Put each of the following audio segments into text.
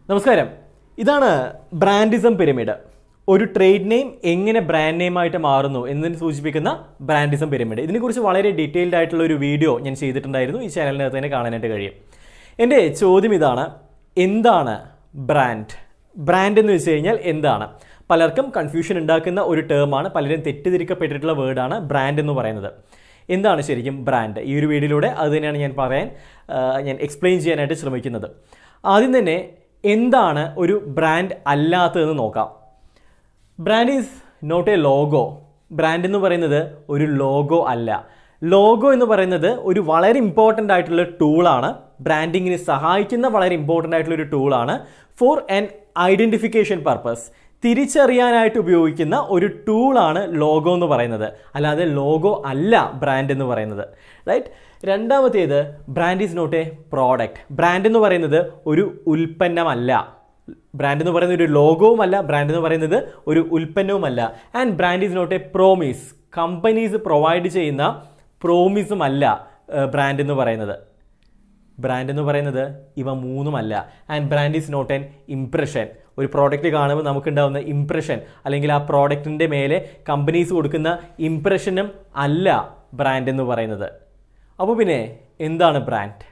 നമസ്കാരം ഇതാണ് brandism pyramid ഒരു ട്രേഡ് നെയിം എങ്ങനെ ബ്രാൻഡ് നെയിമായിട്ട് മാറുന്നു എന്നതിന് സൂചിപ്പിക്കുന്ന ബ്രാൻഡിസം പിരമിഡ് ഇതിനെക്കുറിച്ച് വളരെ ഡീറ്റെയിൽഡ് ആയിട്ടുള്ള ഒരു വീഡിയോ ഞാൻ ചെയ്തിട്ടുണ്ടായിരുന്നു ഈ ചാനലിനകത്ത് തന്നെ കാണാനായിട്ട് കഴിയും എൻ്റെ ചോദ്യം ഇതാണ് എന്താണ് ബ്രാൻഡ് ബ്രാൻഡ് എന്ന് വെച്ച് കഴിഞ്ഞാൽ എന്താണ് പലർക്കും കൺഫ്യൂഷൻ ഉണ്ടാക്കുന്ന ഒരു ടേമാണ് പലരും തെറ്റിദ്ധരിക്കപ്പെട്ടിട്ടുള്ള വേർഡാണ് ബ്രാൻഡ് എന്ന് പറയുന്നത് എന്താണ് ശരിക്കും ബ്രാൻഡ് ഈ ഒരു വീഡിയോയിലൂടെ അത് തന്നെയാണ് ഞാൻ പറയാൻ ആ, ഞാൻ എക്സ്പ്ലെയിൻ ചെയ്യാനായിട്ട് ശ്രമിക്കുന്നത് ആദ്യം തന്നെ എന്താണ് ഒരു ബ്രാൻഡ് അല്ലാത്തതെന്ന് നോക്കാം brand is not a logo brand എന്ന് പറയുന്നത് ഒരു ലോഗോ അല്ല ലോഗോ എന്ന് പറയുന്നത് ഒരു വളരെ ഇമ്പോർട്ടൻ്റ് ആയിട്ടുള്ള ടൂളാണ് ബ്രാൻഡിങ്ങിന് സഹായിക്കുന്ന വളരെ ഇമ്പോർട്ടൻ്റ് ആയിട്ടുള്ള ഒരു ടൂളാണ് ഫോർ ആൻ ഐഡൻറ്റിഫിക്കേഷൻ പർപ്പസ് തിരിച്ചറിയാനായിട്ട് ഉപയോഗിക്കുന്ന ഒരു ടൂളാണ് ലോഗോ എന്ന് പറയുന്നത് അല്ലാതെ ലോഗോ അല്ല ബ്രാൻഡ് എന്ന് പറയുന്നത് റൈറ്റ് രണ്ടാമത്തേത് brand is not a product brand എന്ന് പറയുന്നത് ഒരു ഉൽപ്പന്നമല്ല ബ്രാൻഡ് എന്ന് പറയുന്നത് ഒരു ലോഗോവുമല്ല ബ്രാൻഡ് എന്ന് പറയുന്നത് ഒരു ഉൽപ്പന്നവുമല്ല and brand is not a promise companies provide ചെയ്യുന്ന പ്രോമിസും അല്ല ബ്രാൻഡ് എന്ന് പറയുന്നത് ബ്രാൻഡ് എന്ന് പറയുന്നത് ഇവ മൂന്നുമല്ല and brand is not an impression ഒരു പ്രോഡക്റ്റ് കാണുമ്പോൾ നമുക്കുണ്ടാവുന്ന ഇംപ്രഷൻ അല്ലെങ്കിൽ ആ പ്രോഡക്റ്റിൻ്റെ മേലെ കമ്പനീസ് കൊടുക്കുന്ന ഇംപ്രഷനും അല്ല ബ്രാൻഡ് എന്ന് പറയുന്നത് അപ്പോൾ പിന്നെ എന്താണ് ബ്രാൻഡ്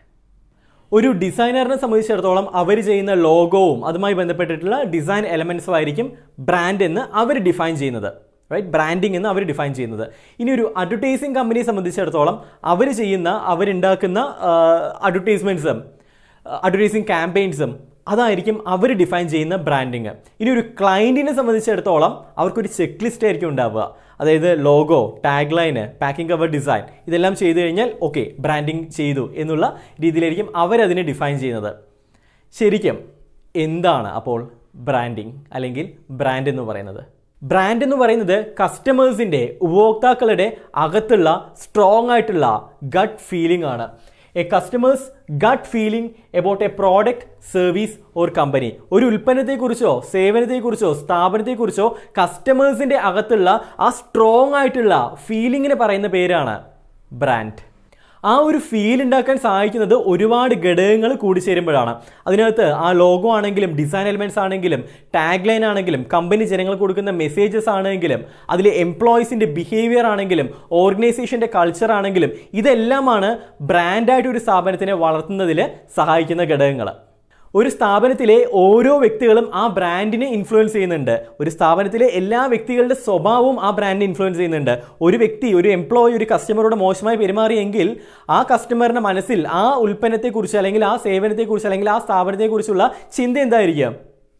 ഒരു ഡിസൈനറിനെ സംബന്ധിച്ചിടത്തോളം അവർ ചെയ്യുന്ന ലോഗോവും അതുമായി ബന്ധപ്പെട്ടിട്ടുള്ള ഡിസൈൻ എലമെൻസും ആയിരിക്കും ബ്രാൻഡ് എന്ന് അവർ ഡിഫൈൻ ചെയ്യുന്നത് റൈറ്റ് ബ്രാൻഡിംഗ് എന്ന് അവർ ഡിഫൈൻ ചെയ്യുന്നത് ഇനി ഒരു അഡ്വർടൈസിങ് കമ്പനിയെ സംബന്ധിച്ചിടത്തോളം അവർ ചെയ്യുന്ന അവരുണ്ടാക്കുന്ന അഡ്വർടൈസ്മെൻറ്റ്സും അഡ്വർടൈസിങ് ക്യാമ്പയിൻസും അതായിരിക്കും അവർ ഡിഫൈൻ ചെയ്യുന്ന ബ്രാൻഡിങ് ഇനി ഒരു ക്ലയൻറ്റിനെ സംബന്ധിച്ചിടത്തോളം അവർക്കൊരു ചെക്ക് ലിസ്റ്റ് ആയിരിക്കും ഉണ്ടാവുക അതായത് logo tagline packing cover design ഇതെല്ലാം ചെയ്തു കഴിഞ്ഞാൽ ഓക്കെ ബ്രാൻഡിങ് ചെയ്തു എന്നുള്ള രീതിയിലായിരിക്കും അവരതിനെ ഡിഫൈൻ ചെയ്യുന്നത് ശരിക്കും എന്താണ് അപ്പോൾ ബ്രാൻഡിങ് അല്ലെങ്കിൽ ബ്രാൻഡ് എന്ന് പറയുന്നത് ബ്രാൻഡ് എന്ന് പറയുന്നത് കസ്റ്റമേഴ്സിൻ്റെ ഉപഭോക്താക്കളുടെ അകത്തുള്ള സ്ട്രോങ് ആയിട്ടുള്ള ഗട്ട് ഫീലിംഗ് ആണ് a customer's gut feeling about a product service or company ഒരു ഉൽപ്പന്നത്തെക്കുറിച്ചോ സേവനത്തെക്കുറിച്ചോ സ്ഥാപനത്തെക്കുറിച്ചോ കസ്റ്റമേഴ്സിന്റെ അകത്തുള്ള ആ സ്ട്രോങ് ആയിട്ടുള്ള ഫീലിങ്ങിന് പറയുന്ന പേരാണ് ബ്രാൻഡ് ആ ഒരു ഫീൽ ഉണ്ടാക്കാൻ സഹായിക്കുന്നത് ഒരുപാട് ഘടകങ്ങൾ കൂടിച്ചേരുമ്പോഴാണ് അതിനകത്ത് ആ ലോഗോ ആണെങ്കിലും ഡിസൈൻ എലിമെന്റ്സ് ആണെങ്കിലും ടാഗ് ലൈൻ ആണെങ്കിലും കമ്പനി ജനങ്ങൾക്ക് കൊടുക്കുന്ന മെസ്സേജസ് ആണെങ്കിലും അതിലെ എംപ്ലോയീസിന്റെ ബിഹേവിയർ ആണെങ്കിലും ഓർഗനൈസേഷന്റെ കൾച്ചർ ആണെങ്കിലും ഇതെല്ലാമാണ് ബ്രാൻഡായിട്ട് ഒരു സ്ഥാപനത്തിനെ വളർത്തുന്നതിൽ സഹായിക്കുന്ന ഘടകങ്ങൾ ഒരു സ്ഥാപനത്തിലെ ഓരോ വ്യക്തികളും ആ ബ്രാൻഡിനെ ഇൻഫ്ലുവൻസ് ചെയ്യുന്നുണ്ട് ഒരു സ്ഥാപനത്തിലെ എല്ലാ വ്യക്തികളുടെ സ്വഭാവവും ആ ബ്രാൻഡിനെ ഇൻഫ്ലുവൻസ് ചെയ്യുന്നുണ്ട് ഒരു വ്യക്തി ഒരു എംപ്ലോയി ഒരു കസ്റ്റമറോട് മോശമായി പെരുമാറിയെങ്കിൽ ആ കസ്റ്റമറിന്റെ മനസ്സിൽ ആ ഉൽപ്പന്നത്തെക്കുറിച്ച് അല്ലെങ്കിൽ ആ സേവനത്തെക്കുറിച്ച് അല്ലെങ്കിൽ ആ സ്ഥാപനത്തെക്കുറിച്ചുള്ള ചിന്ത എന്തായിരിക്കും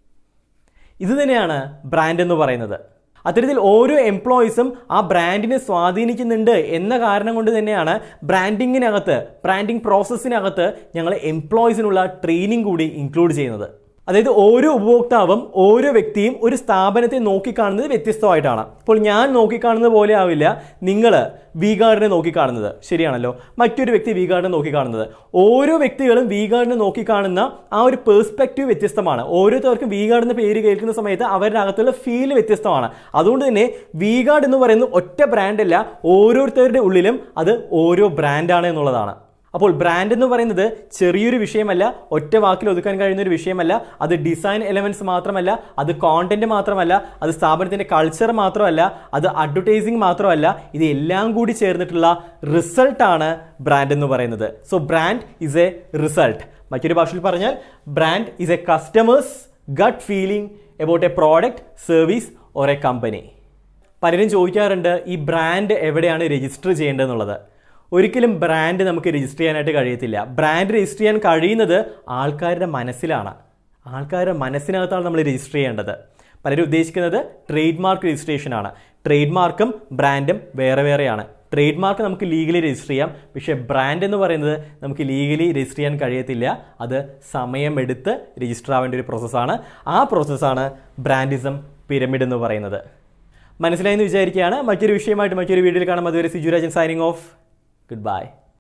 ഇത് തന്നെയാണ് ബ്രാൻഡ് എന്ന് പറയുന്നത് അത്തരത്തിൽ ഓരോ എംപ്ലോയീസും ആ ബ്രാൻഡിനെ സ്വാധീനിക്കുന്നുണ്ട് എന്ന കാരണം കൊണ്ട് തന്നെയാണ് ബ്രാൻഡിങ്ങിനകത്ത് ബ്രാൻഡിങ് പ്രോസസ്സിനകത്ത് ഞങ്ങൾ എംപ്ലോയീസിനുള്ള ട്രെയിനിങ് കൂടി ഇൻക്ലൂഡ് ചെയ്യുന്നത് അതായത് ഓരോ ഉപഭോക്താവും ഓരോ വ്യക്തിയും ഒരു സ്ഥാപനത്തെ നോക്കിക്കാണുന്നത് വ്യത്യസ്തമായിട്ടാണ് ഇപ്പോൾ ഞാൻ നോക്കിക്കാണുന്നത് പോലെ ആവില്ല നിങ്ങൾ വി ഗാർഡിനെ നോക്കിക്കാണുന്നത് ശരിയാണല്ലോ മറ്റൊരു വ്യക്തി വി ഗാർഡിനെ നോക്കിക്കാണുന്നത് ഓരോ വ്യക്തികളും വി ഗാർഡിനെ നോക്കിക്കാണുന്ന ആ ഒരു പേഴ്സ്പെക്റ്റീവ് വ്യത്യസ്തമാണ് ഓരോരുത്തർക്കും വി ഗാർഡ് എന്ന പേര് കേൾക്കുന്ന സമയത്ത് അവരുടെ അകത്തുള്ള ഫീൽ വ്യത്യസ്തമാണ് അതുകൊണ്ട് തന്നെ വി ഗാർഡ് എന്ന് പറയുന്നത് ഒറ്റ ബ്രാൻഡല്ല ഓരോരുത്തരുടെ ഉള്ളിലും അത് ഓരോ ബ്രാൻഡാണ് എന്നുള്ളതാണ് അപ്പോൾ ബ്രാൻഡ് എന്ന് പറയുന്നത് ചെറിയൊരു വിഷയമല്ല ഒറ്റ വാക്കിൽ ഒതുക്കാൻ കഴിയുന്ന ഒരു വിഷയമല്ല അത് ഡിസൈൻ എലമെന്റ്സ് മാത്രമല്ല അത് കോണ്ടന്റ് മാത്രമല്ല അത് സ്ഥാപനത്തിന്റെ കൾച്ചർ മാത്രമല്ല അത് അഡ്വർടൈസിങ് മാത്രമല്ല ഇത് എല്ലാം കൂടി ചേർന്നിട്ടുള്ള റിസൾട്ടാണ് ബ്രാൻഡ് എന്ന് പറയുന്നത് so brand is a result മറ്റൊരു ഭാഷയിൽ പറഞ്ഞാൽ brand is a customer's gut feeling about a product service or a company പലരും ചോദിക്കാറുണ്ട് ഈ ബ്രാൻഡ് എവിടെയാണ് രജിസ്റ്റർ ചെയ്യേണ്ടതെന്നുള്ളത് ഒരിക്കലും ബ്രാൻഡ് നമുക്ക് രജിസ്റ്റർ ചെയ്യാനായിട്ട് കഴിയത്തില്ല ബ്രാൻഡ് രജിസ്റ്റർ ചെയ്യാൻ കഴിയുന്നത് ആൾക്കാരുടെ മനസ്സിലാണ് ആൾക്കാരുടെ മനസ്സിനകത്താണ് നമ്മൾ രജിസ്റ്റർ ചെയ്യേണ്ടത് പലരും ഉദ്ദേശിക്കുന്നത് ട്രേഡ് മാർക്ക് രജിസ്ട്രേഷൻ ആണ് ട്രേഡ് മാർക്കും ബ്രാൻഡും വേറെ വേറെയാണ് ട്രേഡ് മാർക്ക് നമുക്ക് ലീഗലി രജിസ്റ്റർ ചെയ്യാം പക്ഷേ ബ്രാൻഡ് എന്ന് പറയുന്നത് നമുക്ക് ലീഗലി രജിസ്റ്റർ ചെയ്യാൻ കഴിയത്തില്ല അത് സമയമെടുത്ത് രജിസ്റ്റർ ആവേണ്ട ഒരു പ്രോസസ്സാണ് ആ പ്രോസസ്സാണ് ബ്രാൻഡിസം പിരമിഡ് എന്ന് പറയുന്നത് മനസ്സിലായെന്ന് വിചാരിക്കുകയാണ് മറ്റൊരു വിഷയമായിട്ട് മറ്റൊരു വീഡിയോയിൽ കാണാം അതുവരെ സിജുരാജൻ സൈനിങ് ഓഫ് Goodbye.